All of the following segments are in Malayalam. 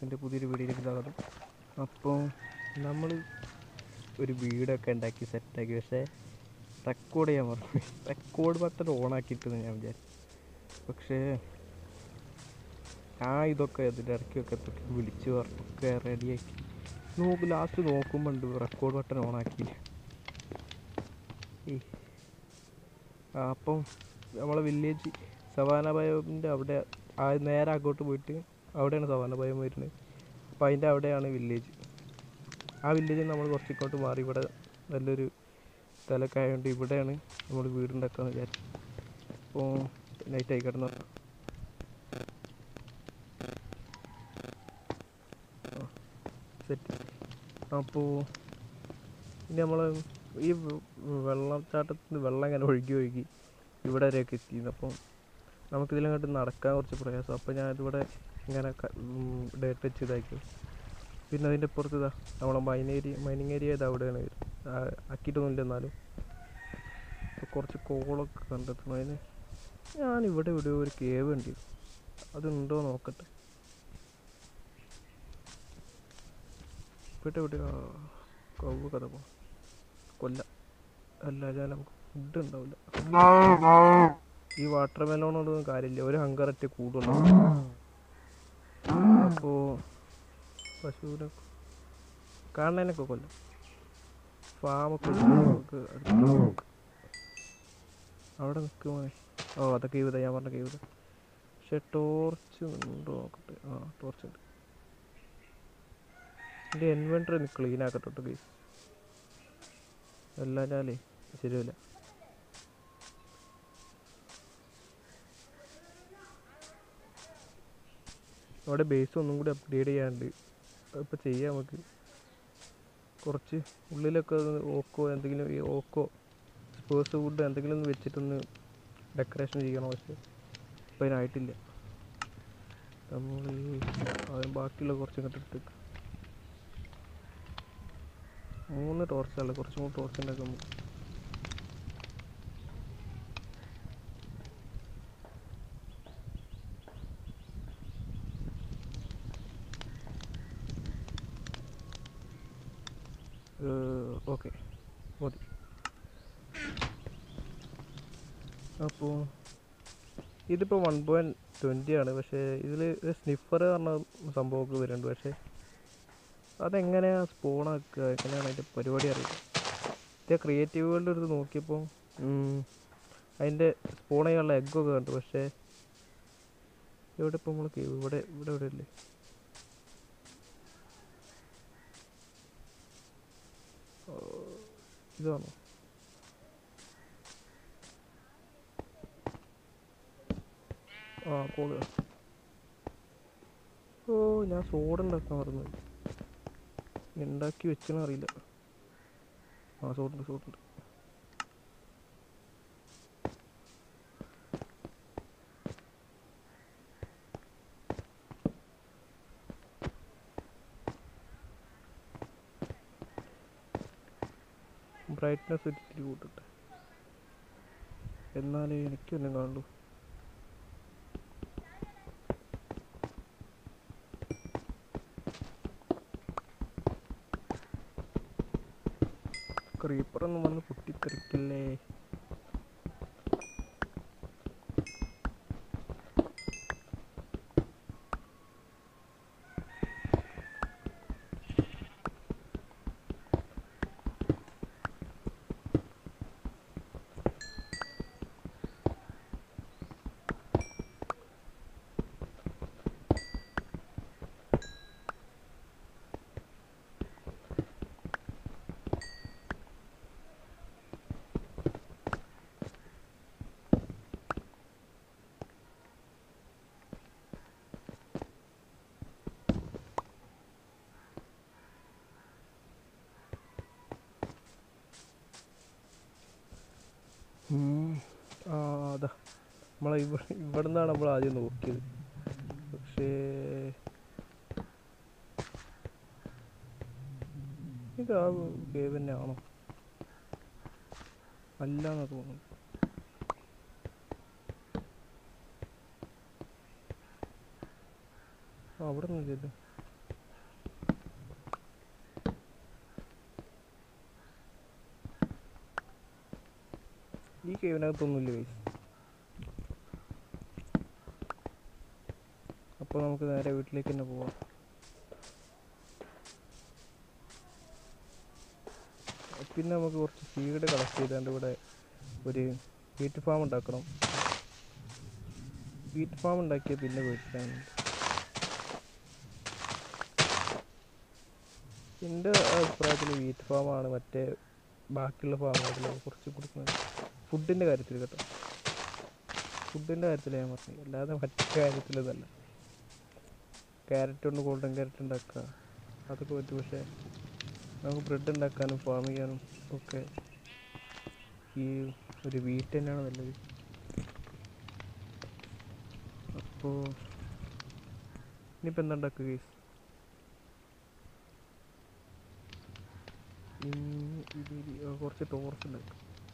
വ്ളോഗ്സിൻ്റെ പുതിയൊരു വീഡിയോയിലേക്ക് സ്വാഗതം അപ്പോൾ നമ്മൾ ഒരു വീടൊക്കെ ഉണ്ടാക്കി സെറ്റാക്കി പക്ഷേ റെക്കോർഡ് ചെയ്യാൻ പറഞ്ഞു റെക്കോർഡ് ബട്ടൺ ഓൺ ആക്കിയിട്ടെന്ന് ഞാൻ വിചാരിച്ചു പക്ഷേ ഞാൻ ഇതൊക്കെ അതിൻ്റെ ഇടയ്ക്കൊക്കെ തൊട്ട് വിളിച്ച് പറഞ്ഞൊക്കെ റെഡിയാക്കി നോക്ക് ലാസ്റ്റ് നോക്കുമ്പോൾ ഉണ്ട് റെക്കോർഡ് ബട്ടൺ ഓൺ ആക്കിയില്ല ഏയ് ആ, അപ്പം നമ്മളെ വില്ലേജ് സവാന ബയോമിൻ്റെ അവിടെ ആ നേരെ അങ്ങോട്ട് പോയിട്ട് അവിടെയാണ് സവാന ബയം വരുന്നത് അപ്പം അതിൻ്റെ അവിടെയാണ് വില്ലേജ് ആ വില്ലേജിൽ നമ്മൾ കുറച്ച് ഇങ്ങോട്ട് മാറി ഇവിടെ നല്ലൊരു സ്ഥലമൊക്കെ ആയതുകൊണ്ട് ഇവിടെയാണ് നമ്മൾ വീടുണ്ടാക്കാന്ന് വിചാരിച്ചു അപ്പോൾ നൈറ്റ് ആയി കിടന്നു സെറ്റ് അപ്പോൾ ഇനി നമ്മൾ ഈ വെ- വെള്ളച്ചാട്ടത്തിൽ നിന്ന് വെള്ളം ഇങ്ങനെ ഒഴുകി ഒഴുകി ഇവിടെ വരെയൊക്കെ എത്തിയിരുന്നു അപ്പം നമുക്കിതിലങ്ങോട്ട് നടക്കാൻ കുറച്ച് പ്രയാസം അപ്പോൾ ഞാൻ ഇതിവിടെ ഇങ്ങനെ ഡേറ്റ് വെച്ച് ഇതാക്കി പിന്നെ അതിൻ്റെ പുറത്ത് ഇതാ നമ്മളെ മൈൻ ഏരിയ മൈനിങ് ഏരിയ ഇത് അവിടെയാണ് വരുന്നത്. ആ, ആക്കിയിട്ടൊന്നുമില്ല എന്നാലും അപ്പോൾ കുറച്ച് കോളൊക്കെ കണ്ടെത്തണം അതിന് ഞാൻ ഇവിടെ ഇവിടെ ഒരു കേവ് ഉണ്ട് അതുണ്ടോ നോക്കട്ടെ ഇവിടെ ഇവിടെ കവ് കഥ പോ കൊല്ല അല്ല ഞാൻ നമുക്ക് ഫുഡ് ഉണ്ടാവില്ല ഈ വാട്ടർ മെലോണോടൊന്നും കാര്യമില്ല ഒരു ഹങ്കററ്റ് കൂടുള്ളൂ അപ്പോൾ പശുവിനെ കാണാനൊക്കെ കൊല്ലം ഫാമൊക്കെ ഉണ്ട് നമുക്ക് അടുത്ത് നോക്കാം. അവിടെ നിൽക്കുമോ ഓ അതൊക്കെ ചെയ്താ ഞാൻ പറഞ്ഞ ചെയ്ത പക്ഷെ ടോർച്ച് ഉണ്ടോ നോക്കട്ടെ ആ ടോർച്ച് ഉണ്ട് എൻ്റെ ഇൻവെൻറ്ററി ഒന്ന് ക്ലീൻ ആക്കട്ടെ കേസ് എല്ലാം ഞാനേ ശരിയല്ല അവിടെ ബേസ് ഒന്നും കൂടി അപ്ഗ്രേഡ് ചെയ്യാണ്ട് ഇപ്പോൾ ചെയ്യാം നമുക്ക് കുറച്ച് ഉള്ളിലൊക്കെ ഒന്ന് ഓക്കോ എന്തെങ്കിലും ഈ ഓക്കോ സ്പേഴ്സ് വുഡ് എന്തെങ്കിലും ഒന്ന് വെച്ചിട്ടൊന്ന് ഡെക്കറേഷൻ ചെയ്യണം പക്ഷേ ഇപ്പം അതിനായിട്ടില്ല നമ്മൾ ആദ്യം ബാക്കിയുള്ള കുറച്ച് ഇങ്ങോട്ട് എടുത്തേക്ക് മൂന്ന് ടോർച്ചല്ല കുറച്ചും കൂടി ടോർച്ച് ഉണ്ടാക്കാൻ നമുക്ക് ഓക്കെ മതി അപ്പോൾ ഇതിപ്പോൾ വൺ പോയിൻറ്റ് ട്വൻറ്റി ആണ് പക്ഷേ ഇതിൽ സ്നിഫർ പറഞ്ഞ സംഭവമൊക്കെ വരുന്നുണ്ട് പക്ഷേ അതെങ്ങനെയാണ് സ്പൂണാക്കുക എങ്ങനെയാണ് അതിൻ്റെ പരിപാടി അറിയില്ല ഇത് ക്രിയേറ്റീവ് വേൾഡ് എടുത്ത് നോക്കിയപ്പോൾ അതിൻ്റെ സ്പൂൺ ചെയ്യാനുള്ള എഗ്ഗൊക്കെ കണ്ടു പക്ഷേ ഇവിടെ ഇപ്പോൾ നമ്മൾ ഇവിടെ ഇവിടെ ഇവിടെ അല്ലേ ഓ, ഇതാണോ ആ കോള് ഓ ഞാൻ സോഡ ഉണ്ടാക്കാൻ മറന്നു ഉണ്ടാക്കി വെച്ചെന്ന് അറിയില്ല ആ സോഡുണ്ട് സോഡുണ്ട് ബ്രൈറ്റ്നസ് ഇത്തിരി കൂട്ടട്ടെ എന്നാലേ എനിക്കൊന്നും കാണുള്ളൂ ക്രീപ്പറൊന്നും വന്ന് പൊട്ടിത്തെറിക്കില്ലേ ഉം. ആ അതാ നമ്മളെ ഇവിടെ ഇവിടെ നിന്നാണ് നമ്മൾ ആദ്യം നോക്കിയത് പക്ഷേ ഇത് ആ കേവ് തന്നെയാണോ അല്ല എന്നാ തോന്നുന്നു ആ അവിടെ നിന്നില്ലല്ലോ ഈ കേവിനകത്തൊന്നുമില്ല ഗൈസ് അപ്പോൾ നമുക്ക് നേരെ വീട്ടിലേക്ക് തന്നെ പോവാം പിന്നെ നമുക്ക് കുറച്ച് സീഡ് കളക്ട് ചെയ്താണ്ട് ഇവിടെ ഒരു വീറ്റ് ഫാം ഉണ്ടാക്കണം വീറ്റ് ഫാം ഉണ്ടാക്കിയ പിന്നെ വീട്ടിലാണ് എൻ്റെ അഭിപ്രായത്തിൽ വീറ്റ് ഫാമാണ് മറ്റേ ബാക്കിയുള്ള ഫാമുകളിൽ കുറച്ച് കൊടുക്കുന്നത് ഫുഡിൻ്റെ കാര്യത്തിൽ കേട്ടോ ഫുഡിൻ്റെ കാര്യത്തിൽ ഞാൻ പറഞ്ഞു അല്ലാതെ മറ്റു കാര്യത്തിലതല്ല ക്യാരറ്റ് കൊണ്ട് ഗോൾഡൻ ക്യാരറ്റ് ഉണ്ടാക്കുക അതൊക്കെ പറ്റും പക്ഷേ നമുക്ക് ബ്രെഡ് ഉണ്ടാക്കാനും ഫാം ചെയ്യാനും ഒക്കെ ഈ ഒരു വീറ്റ് തന്നെയാണ് നല്ലത് അപ്പോൾ ഇനിയിപ്പോൾ എന്താ ഉണ്ടാക്കുക കേസ് കുറച്ച് ടോർച്ച് ഉണ്ടാക്കും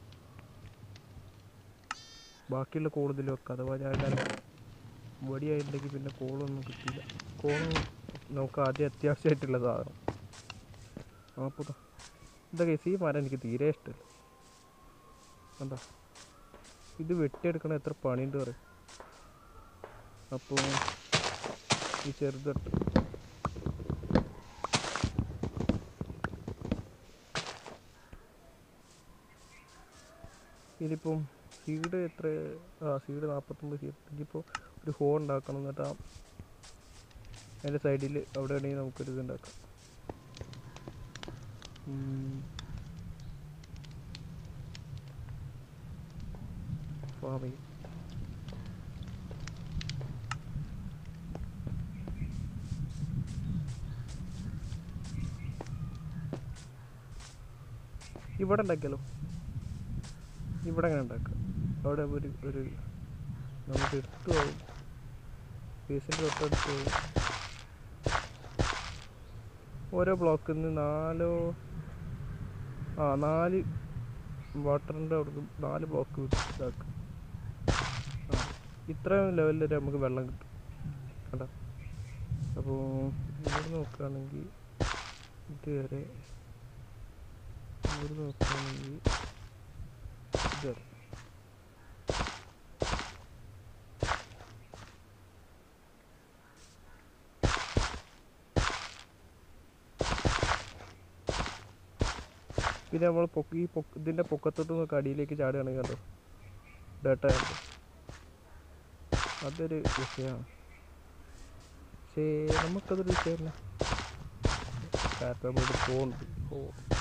ബാക്കിയുള്ള കൂടുതൽ വെക്കാം അഥവാ ഞാൻ വടിയായിട്ടുണ്ടെങ്കിൽ പിന്നെ കോളൊന്നും കിട്ടിയില്ല കോളും നമുക്ക് ആദ്യം അത്യാവശ്യമായിട്ടുള്ള സാധനം അപ്പോൾ എന്താ കേസ് ഈ മരം എനിക്ക് തീരെ ഇഷ്ടമല്ല എന്താ ഇത് വെട്ടിയെടുക്കണ എത്ര പണിയുണ്ട് പറയും അപ്പോൾ ഈ ചെറുതട്ട് ഇതിപ്പം സീഡ് എത്ര ആ സീഡ് നാൽപ്പത്തൊമ്പത് സീഡ് ഇതിപ്പോൾ ഒരു ഹോ ഉണ്ടാക്കണം എന്നിട്ട് ആ അതിൻ്റെ സൈഡിൽ അവിടെ ആണെങ്കിൽ നമുക്കൊരു ഇത് ഉണ്ടാക്കാം ഫാമിങ് ഇവിടെ ഉണ്ടാക്കിയാലോ ഇവിടെ അങ്ങനെ ഉണ്ടാക്കാം അവിടെ ഒരു ഒരു നമുക്ക് എടുത്തു പോകും പീസിൻ്റെ തൊട്ടടുത്ത് പോകും ഓരോ ബ്ലോക്കിൽ നിന്ന് നാലോ ആ നാല് വാട്ടറിൻ്റെ അവിടെ നാല് ബ്ലോക്ക് ഇതാക്കും ആ ഇത്രയും ലെവലിൽ വരെ നമുക്ക് വെള്ളം കിട്ടും കണ്ടോ അപ്പോൾ ഇവിടെ നോക്കുകയാണെങ്കിൽ ഇതുവരെ ഇവിടെ നോക്കുകയാണെങ്കിൽ ഇതുവരെ പിന്നെ നമ്മൾ പൊക്ക ഈ പൊക്ക ഇതിൻ്റെ പൊക്കത്തോട്ട് നോക്കി അടിയിലേക്ക് ചാടുകയാണെങ്കിൽ കണ്ടോ ഡേട്ട കണ്ടോ അതൊരു വിഷയമാണ് പക്ഷേ നമുക്കതൊരു വിഷയമല്ല കാരണം ഇവിടെ പോകുന്നുണ്ട് ഓ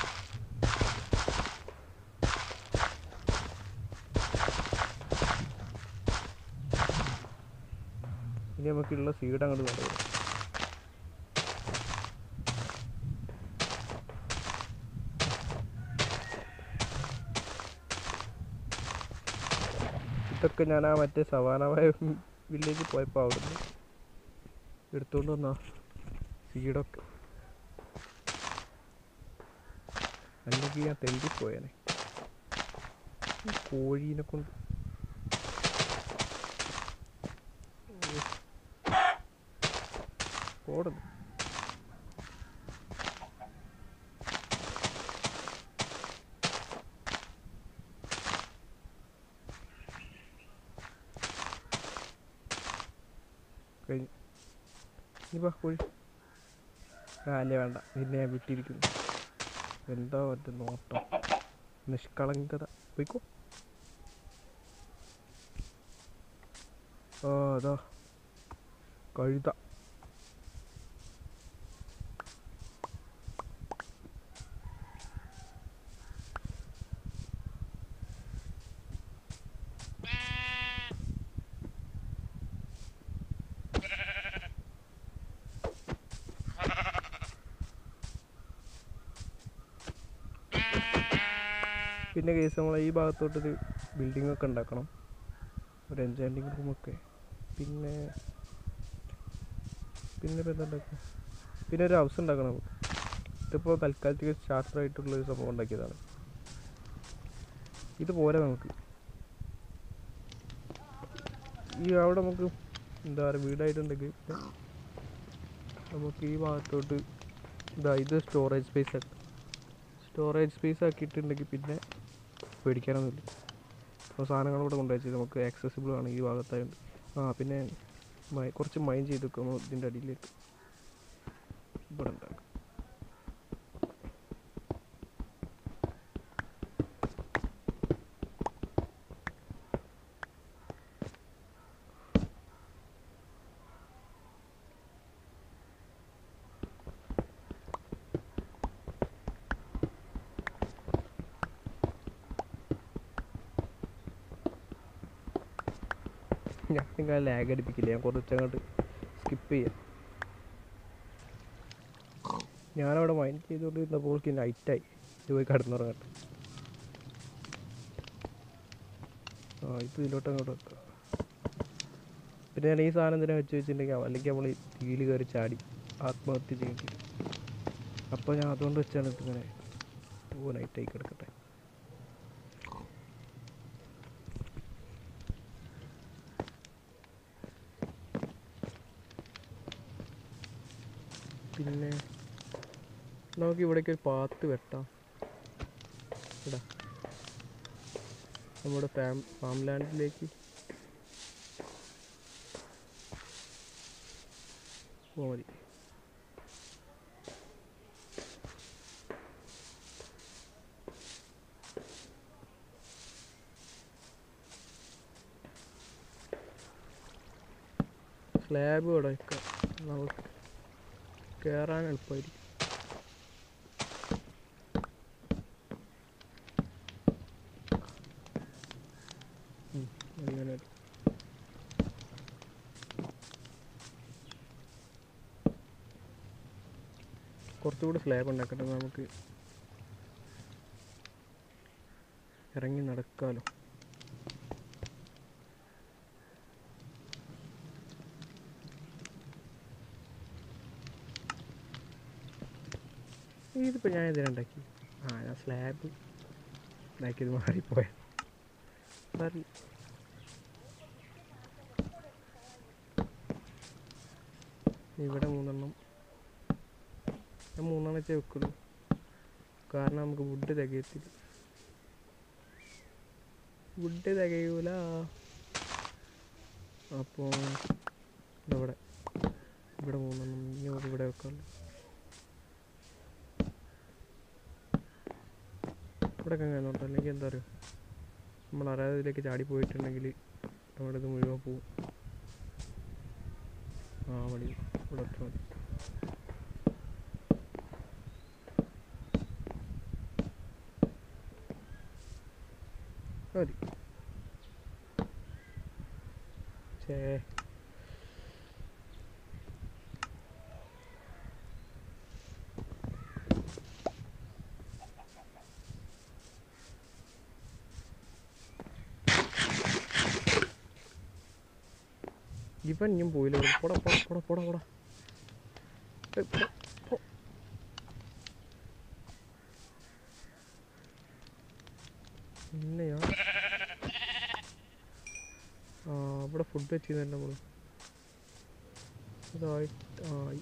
ഇനി നമുക്കുള്ള സീഡ് അങ്ങോട്ട് കൊണ്ടുവരും ഇതൊക്കെ ഞാൻ ആ മറ്റേ സവാനമായ വില്ലേജിൽ പോയപ്പോൾ അവിടുന്ന് എടുത്തുകൊണ്ട് വന്നാ സീഡൊക്കെ അല്ലെങ്കിൽ ഞാൻ തെണ്ടിപ്പോയേനെ ഈ കോഴീനെ കൊണ്ട് ഓടുന്നു കഴിഞ്ഞു ഇനി വാ കോഴി ആ അല്ലേ വേണ്ട നിന്നെ ഞാൻ വിട്ടിരിക്കുന്നു എന്താ ഒറ്റ നോട്ടം നിഷ്കളങ്കത പോയിക്കോ ആ അതാ കഴുത പിന്നെ കേസ് നമ്മൾ ഈ ഭാഗത്തോട്ടൊരു ബിൽഡിംഗ് ഒക്കെ ഉണ്ടാക്കണം ഒരു എൻജോയിൻറ്റിങ് റൂമൊക്കെ പിന്നെ പിന്നെ ഇപ്പം എന്താ ഉണ്ടാക്കുക പിന്നെ ഒരു ഹൗസ് ഉണ്ടാക്കണം നമുക്ക് ഇതിപ്പോൾ തൽക്കാലത്തേക്ക് ശാസ്ത്രമായിട്ടുള്ള ഒരു സംഭവം ഉണ്ടാക്കിയതാണ് ഇത് പോരാ നമുക്ക് ഈ അവിടെ നമുക്ക് എന്താ പറയുക വീടായിട്ടുണ്ടെങ്കിൽ നമുക്ക് ഈ ഭാഗത്തോട്ട് ഇതാ ഇത് സ്റ്റോറേജ് സ്പേസ് ആക്കാം സ്റ്റോറേജ് സ്പേസ് ആക്കിയിട്ടുണ്ടെങ്കിൽ പിന്നെ പേടിക്കാനൊന്നുമില്ല അപ്പോൾ സാധനങ്ങളോട് കൊണ്ടുവച്ച് നമുക്ക് ആക്സസിബിൾ ആണ് ഈ ഭാഗത്തായത് ആ പിന്നെ മൈ- കുറച്ച് മൈൻ ചെയ്ത് വെക്കുമ്പോൾ ഇതിൻ്റെ അടിയിലേക്ക് ഇവിടെ ഉണ്ടാക്കും ഞാൻ നിങ്ങൾ ലാഗ് അടിപ്പിക്കില്ല ഞാൻ കുറച്ചങ്ങോട്ട് സ്കിപ്പ് ചെയ്യാം ഞാനവിടെ മൈൻഡ് ചെയ്തുകൊണ്ടിരുന്നപ്പോൾ നൈറ്റായി ഇത് പോയി കിടന്നുറങ്ങട്ടെ ആ ഇത് ഇതിലോട്ട് അങ്ങോട്ട് വെക്കാം പിന്നെ ഞാൻ ഈ സാധനം എന്തിനാ വെച്ച് വെച്ചിട്ടുണ്ടെങ്കിൽ അല്ലെങ്കിൽ നമ്മൾ ഈ തീയിൽ കയറി ചാടി ആത്മഹത്യ ചെയ്യേണ്ടി വരും. അപ്പോൾ ഞാൻ അതുകൊണ്ട് വെച്ചാണ് ഇതിങ്ങനെ ഓ നൈറ്റായി കിടക്കട്ടെ പിന്നെ നമുക്ക് ഇവിടേക്ക് ഒരു പാത്ത് വെട്ടാം ഇടാ നമ്മുടെ ഫാം ഫാം ലാൻഡിലേക്ക് പോകാൻ മതി സ്ലാബ് ഇവിടെ വെക്കാം നമുക്ക് കയറാൻ എളുപ്പമായിരിക്കും ഉം, അങ്ങനെ മതി. കുറച്ചുകൂടി സ്ലാബ് ഉണ്ടാക്കട്ടെ നമുക്ക് ഇറങ്ങി നടക്കാലോ ഇതിപ്പോൾ ഞാൻ എന്തിനാ ഉണ്ടാക്കി ആ ഞാൻ സ്ലാബ് ഉണ്ടാക്കിയത് മാറിപ്പോയ സാറില്ല ഇവിടെ മൂന്നെണ്ണം ഞാൻ മൂന്നെണ്ണം വെച്ചേ വെക്കുള്ളൂ കാരണം നമുക്ക് വുഡ് തികയത്തില്ല വുഡ് തികയൂല അപ്പോൾ ഇവിടെ ഇവിടെ മൂന്നെണ്ണം ഇനി നമുക്ക് ഇവിടെ വെക്കാമല്ലോ ഇവിടെ ഒക്കെ അങ്ങനെ നോട്ടോ അല്ലെങ്കിൽ എന്താ പറയുക നമ്മൾ അറിയാതെ ഇതിലേക്ക് ചാടി പോയിട്ടുണ്ടെങ്കിൽ നമ്മുടെ ഇത് മുഴുവൻ പോവും ആ മതി ഇവിടെ അത്ര മതി മതി ചേ ഇവൻ ഇനിയും പോയില്ല ഇവിടെ. പോടാ പോടാ പോടാ പോടാ പോടാ ഏയ് പോ, പോ. പിന്നെയാ ആ ഇവിടെ ഫുഡ് വെച്ചിരുന്നല്ലോ നമ്മള് അതായി ആയി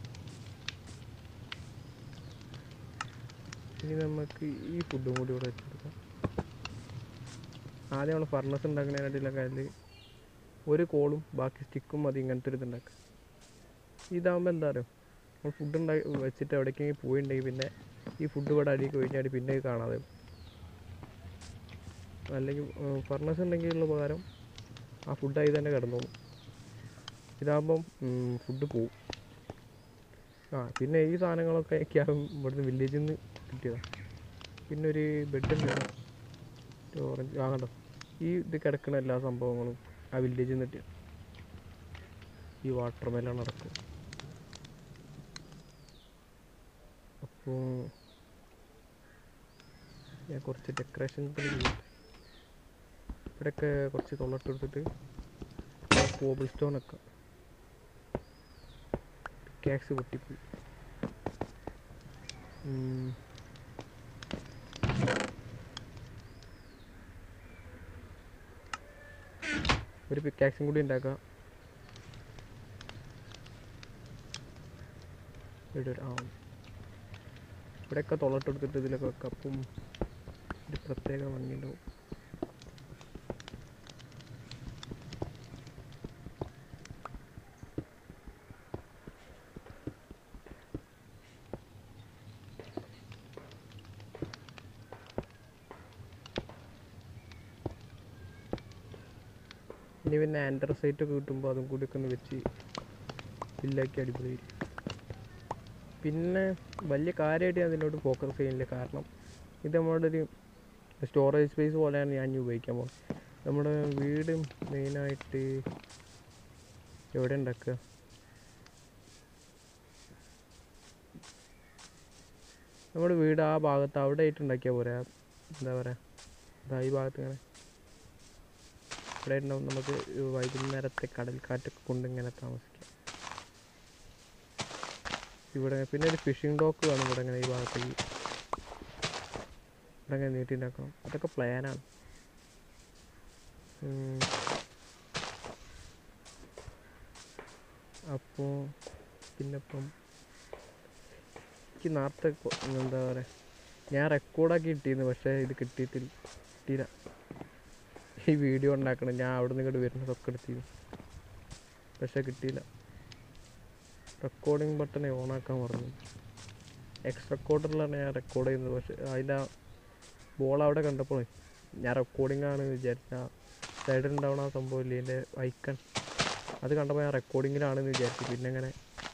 ഇനി നമുക്ക് ഈ ഫുഡും കൂടി ഇവിടെ വെച്ചെടുക്കാം ആദ്യം നമ്മൾ ഫർണസ് ഉണ്ടാക്കുന്നതിനായിട്ടുള്ള അതിൽ ഒരു കോളും ബാക്കി സ്റ്റിക്കും മതി ഇങ്ങനത്തെ ഒരു ഇതുണ്ടാക്കുക ഇതാകുമ്പോൾ എന്താ പറയുക നമ്മൾ ഫുഡ് ഉണ്ടാക്കി വെച്ചിട്ട് എവിടേക്കെങ്കിലും പോയിട്ടുണ്ടെങ്കിൽ പിന്നെ ഈ ഫുഡ് ഇവിടെ അടിയൊക്കെ കഴിഞ്ഞാൽ പിന്നെ ഇത് കാണാതെ പോകും. അല്ലെങ്കിൽ ഫർണസ് ഉണ്ടെങ്കിലുള്ള ഉപകാരം ആ ഫുഡ് ആയി തന്നെ കിടന്നോളും ഇതാകുമ്പം ഫുഡ് പോവും ആ പിന്നെ ഈ സാധനങ്ങളൊക്കെ എനിക്കാകും ഇവിടുന്ന് വില്ലേജിൽ നിന്ന് കിട്ടിയതാണ് പിന്നെ ഒരു ബെഡ് ഉണ്ട് ഓറഞ്ച് ആ കണ്ടോ ഈ ഇത് കിടക്കുന്ന എല്ലാ സംഭവങ്ങളും ആ വില്ലേജിൽ നിന്ന് കിട്ടിയ ഈ വാട്ടർ മെലാണ് നടക്കും അപ്പോൾ ഞാൻ കുറച്ച് ഡെക്കറേഷൻ ചെയ്യട്ടെ ഇവിടെയൊക്കെ കുറച്ച് തൊള്ളട്ട് എടുത്തിട്ട് കോബിൾ സ്റ്റോൺ ഒക്കെ ക്യാക്സ് പൊട്ടിപ്പോയി ഉം. ഒരു പിക്കാക്സും കൂടി ഉണ്ടാക്കാം ഇവിടെ ഒരു- ആ ഇവിടെയൊക്കെ തൊള്ളട്ടെടുത്തിട്ട് ഇതിലൊക്കെ വെക്കാം അപ്പം ഒരു പ്രത്യേക ഭംഗിയുണ്ടാവും ഇനി പിന്നെ ആൻഡ്രസൈറ്റ് ഒക്കെ കിട്ടുമ്പോൾ അതും കൂടി ഒക്കെ ഒന്ന് വെച്ച് ഫില്ലാക്കി അടിപൊളി പിന്നെ വലിയ കാര്യമായിട്ട് ഞാൻ ഇതിനോട് ഫോക്കസ് ചെയ്യുന്നില്ല കാരണം ഇത് നമ്മുടെ ഒരു സ്റ്റോറേജ് സ്പേസ് പോലെയാണ് ഞാൻ ഇനി ഉപയോഗിക്കാൻ പോകുന്നത് നമ്മുടെ വീട് മെയിനായിട്ട് എവിടെ ഉണ്ടാക്കുക നമ്മുടെ വീട് ആ ഭാഗത്ത് അവിടെ ആയിട്ട് ഉണ്ടാക്കിയാൽ പോരാ എന്താ പറയുക ഇതാ ഈ ഭാഗത്ത് ഇങ്ങനെ ഇവിടെ ഉണ്ടാവും നമുക്ക് വൈകുന്നേരത്തെ കടൽക്കാറ്റൊക്കെ കൊണ്ട് ഇങ്ങനെ താമസിക്കാം ഇവിടെ പിന്നെ ഒരു ഫിഷിംഗ് ഡോക്ക് വേണം ഇവിടെ ഇങ്ങനെ ഈ ഭാഗത്തേക്ക് ഇവിടെ ഇങ്ങനെ നീട്ടിണ്ടാക്കണം അതൊക്കെ പ്ലാനാണ് അപ്പോൾ പിന്നെ ഇപ്പം എനിക്ക് നേരത്തെ കൊ- എന്താ പറയുക ഞാൻ റെക്കോർഡാക്കി കിട്ടിയിരുന്നു പക്ഷേ ഇത് കിട്ടിയിട്ടില്ല കിട്ടിയില്ല ഈ വീഡിയോ ഉണ്ടാക്കണം ഞാൻ അവിടെ നിന്ന് ഇങ്ങോട്ട് വരുന്നതൊക്കെ എടുത്തിരുന്നു പക്ഷേ കിട്ടിയില്ല റെക്കോർഡിംഗ് ബട്ടൺ ഓണാക്കാൻ പറഞ്ഞു എക്സ് റെക്കോർഡറിലാണ് ഞാൻ റെക്കോർഡ് ചെയ്യുന്നത് പക്ഷേ അതിൻ്റെ ബോൾ അവിടെ കണ്ടപ്പോഴേ ഞാൻ റെക്കോർഡിംഗ് ആണ് വിചാരിച്ച സൈഡിൽ ഉണ്ടാവണ ആ സംഭവം ഇല്ലേ എൻ്റെ ഐക്കൺ അത് കണ്ടപ്പോൾ ഞാൻ റെക്കോർഡിങ്ങിലാണെന്ന് വിചാരിച്ചു പിന്നെ അങ്ങനെ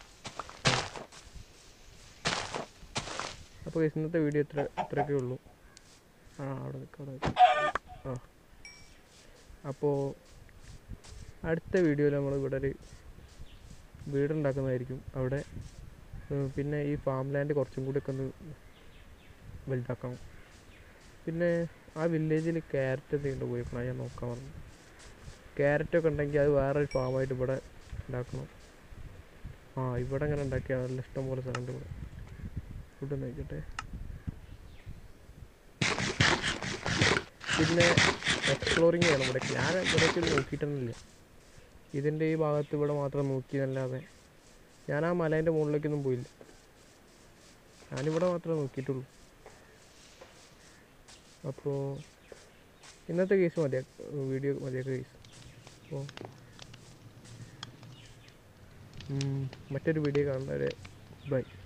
അപ്പോൾ ഇന്നത്തെ വീഡിയോ ഇത്ര ഇത്രയൊക്കെ ഉള്ളൂ ആ അവിടെ നിൽക്കാം അവിടെ നിൽക്കാം ആ അപ്പോൾ അടുത്ത വീഡിയോയിൽ നമ്മൾ ഇവിടെ ഒരു വീടുണ്ടാക്കുന്നതായിരിക്കും അവിടെ ഉം, പിന്നെ ഈ ഫാം ലാൻഡ് കുറച്ചും കൂടി ഒക്കെ ഒന്ന് വലുതാക്കണം പിന്നെ ആ വില്ലേജിൽ ക്യാരറ്റ് എന്തെങ്കിലും ഉപയോഗിക്കണം ഞാൻ നോക്കാൻ പറഞ്ഞു ക്യാരറ്റൊക്കെ ഉണ്ടെങ്കിൽ അത് വേറൊരു ഫാമായിട്ട് ഇവിടെ ഉണ്ടാക്കണം ആ ഇവിടെ അങ്ങനെ ഉണ്ടാക്കിയാൽ നല്ല ഇഷ്ടം പോലെ സ്ഥലമുണ്ട് ഇവിടെ ഫുഡ് നോക്കട്ടെ പിന്നെ എക്സ്പ്ലോറിങ് ചെയ്യണം ഇവിടെ ഞാൻ ഇവിടേക്ക് നോക്കിയിട്ടൊന്നുമില്ല ഇതിൻ്റെ ഈ ഭാഗത്ത് ഇവിടെ മാത്രം നോക്കിയതല്ലാതെ ഞാൻ ആ മലേൻ്റെ മുകളിലേക്കൊന്നും പോയില്ല ഞാനിവിടെ മാത്രമേ നോക്കിയിട്ടുള്ളൂ അപ്പോൾ ഇന്നത്തെ കേസ് മതിയാ വീഡിയോ മതിയാക്ക കേസ് അപ്പോൾ മറ്റൊരു വീഡിയോ കാണുന്നവരെ ബൈ